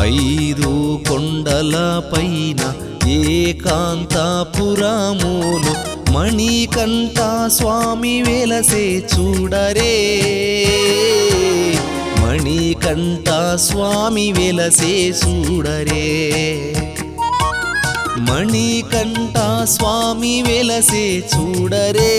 ఐదు కొండల పైన ఏకాంతపురములు మణికంఠ స్వామి వెలసే చూడరే మణికంఠ స్వామి వెలసే చూడరే మణికంఠ స్వామి వెలసే చూడరే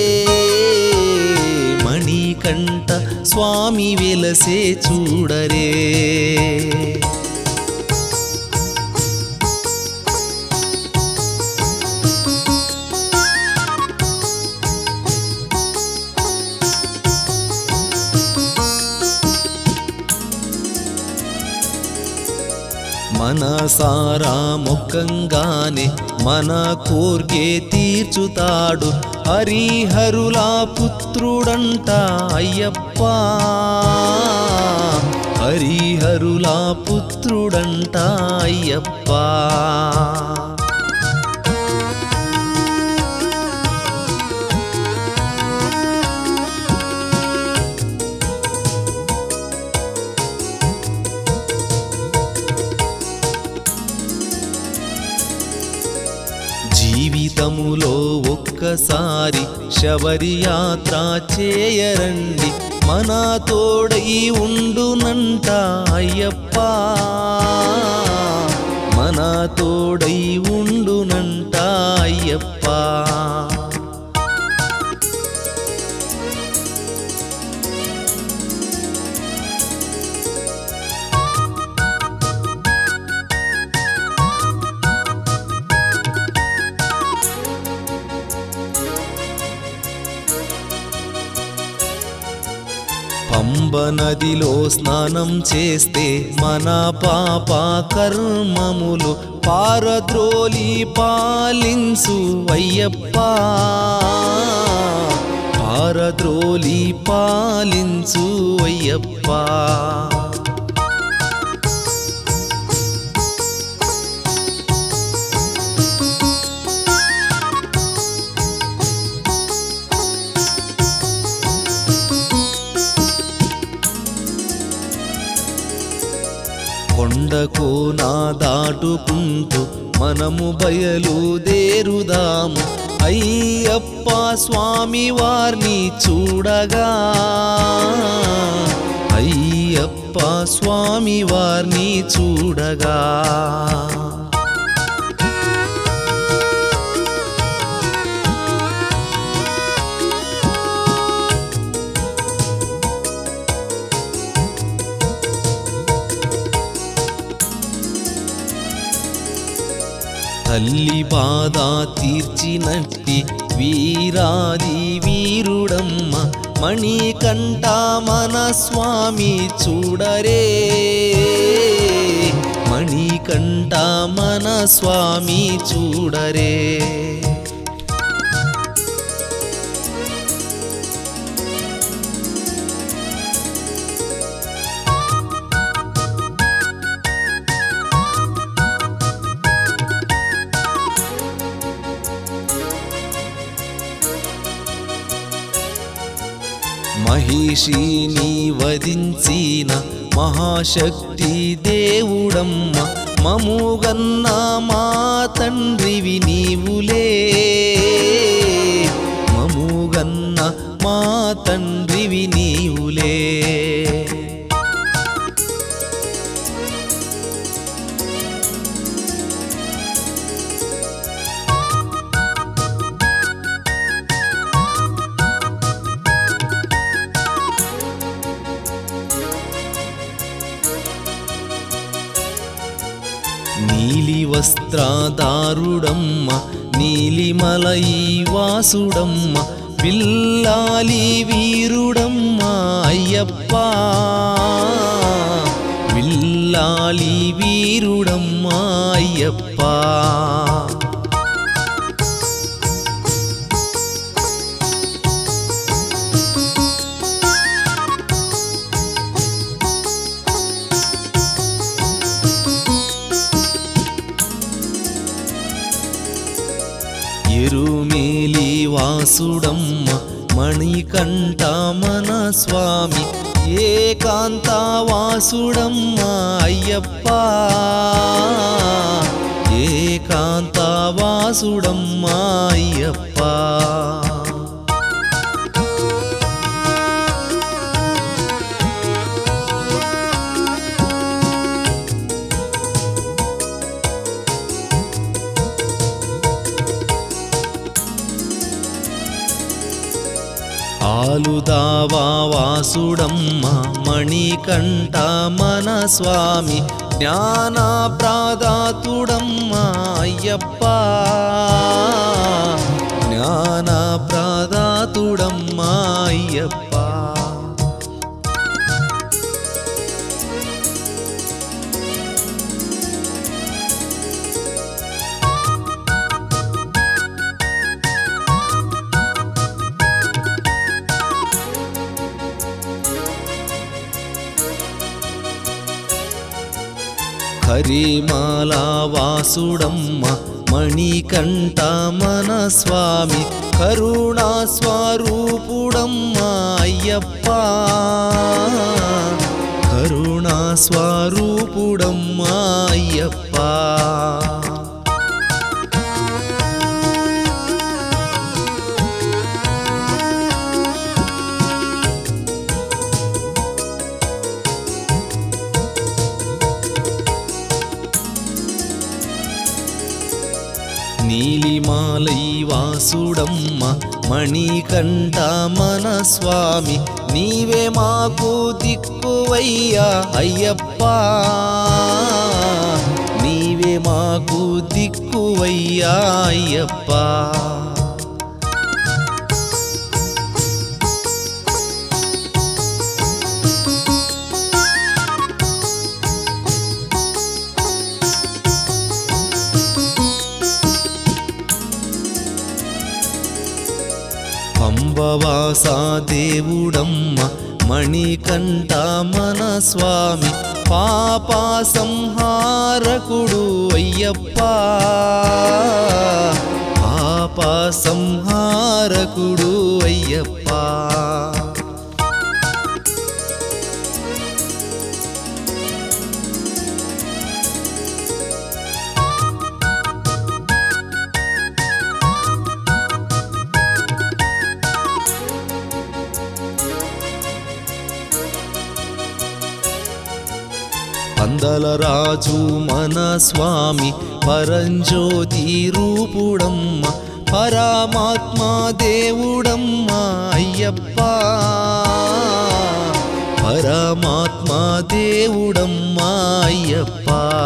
మణికంఠ స్వామి వెలసే చూడరే మనసారా ముఖంగానే మన కోర్కే తీర్చుతాడు హరిహరుల పుత్రుడంట అయ్యప్ప హరిహరుల పుత్రుడంట అయ్యప్ప జీవితములో ఒక్కసారి శబరి యాత్ర చేయరండి మన తోడై ఉండునంట అయ్యప్ప మన తోడై ఉండునంట అయ్యప్ప పంబ నదిలో స్నానం చేస్తే మన పాప కర్మములు పారద్రోలి పాలించు అయ్యప్ప పారద్రోలి పాలించు అయ్యప్ప కొండకు నా దాటుకుంటూ మనము బయలుదేరుదాము అయ్యప్ప స్వామి వారిని చూడగా అయ్యప్ప స్వామి వారిని చూడగా తల్లి బాధ తీర్చినట్టి వీరాది వీరుడమ్మ మణికంఠ మన స్వామి చూడరే మణికంఠ మన స్వామి చూడరే మహిషిని వధించిన మహాశక్తి దేవుడమ్మ మముగన్న మా తండ్రివి నీవులే మముగన్న మా తండ్రివి నీవులే నీలి వస్త్రదారుడమ్మ నీలిమలై వాసుడమ్మ పిల్లాలి వీరుడమ్మ అయ్యప్ప విల్లాలి వీరుడమ్మ అయ్యప్ప ఎరుమేలి వాసుడమ్మ మణికంఠ మన స్వామి ఏకాంతవాసుడమ్మా అయ్యప్ప ఏకాంతవాసుడమ్మా అయ్యప్ప ఆలుదావా వాసుడమ్మ మణికంఠ మన స్వామి జ్ఞాన ప్రాదాతుడమ్మ అయ్యప్ప జ్ఞాన ప్రాదాతుడమ్మ అయ్యప్ప హరిమాల వాసుడమ్మ మణికంఠ మన స్వామి కరుణా స్వరూపుడమ్మ అయ్యప్ప కరుణా స్వరూపుడమ్మ అయ్యప్ప నీలిమాలై వాసుడమ్మ మణికంఠ మన స్వామి నీవే మాకు దిక్కువయ్యా అయ్యప్ప నీవే మాకు దిక్కువయ్యా అయ్యప్ప పంబవాస దేవుడమ్మ మణికంఠ మన స్వామి పాప సంహారకుడు అయ్యప్ప పాప సంహారకుడు అయ్యప్ప పందల రాజు మన స్వామి పరంజ్యోతి రూపుడమ్మ పరమాత్మ దేవుడమ్మ అయ్యప్ప పరమాత్మ దేవుడమ్మ అయ్యప్ప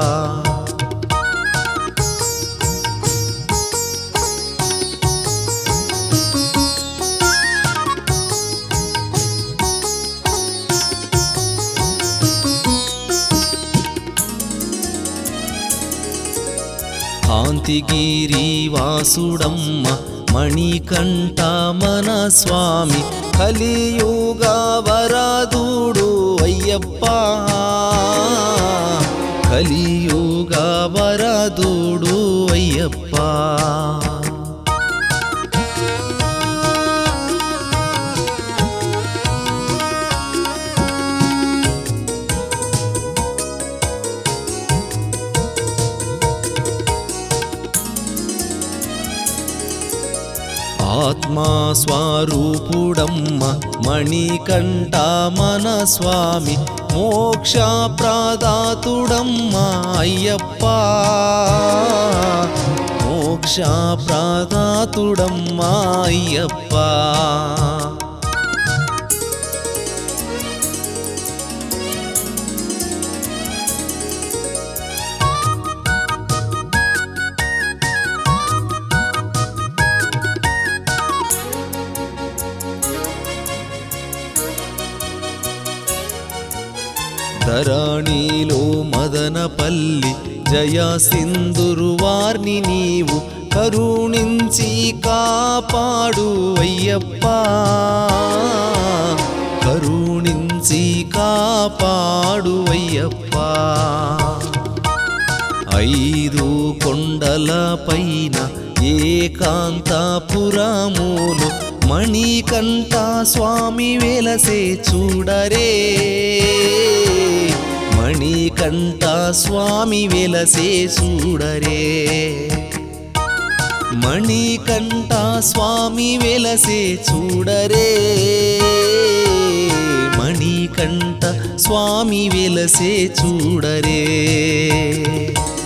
కాంతిగిరి వాసుడమ్మ మణికంఠ మన స్వామి కలియుగ వరదుడు అయ్యప్ప కలియుగ వరదుడు అయ్యప్ప ఆత్మా స్వరూపుడమ్మ మణికంఠ మన స్వామి మోక్ష ప్రదాతుడమ్మ అయ్యప్ప మోక్ష ప్రదాతుడమ్మ అయ్యప్ప ధరణిలో మదనపల్లి జయ సింధురు వారిని నీవు కరుణించి కాపాడు అయ్యప్ప కరుణించి కాపాడు అయ్యప్ప ఐదు కొండల పైన ఏకాంతపురములు మణికంఠ స్వామి వెలసే చూడరే మణికంఠ స్వామి వెలసే చూడరే మణికంఠ స్వామి వెలసే చూడరే మణికంఠ స్వామి వెలసే చూడరే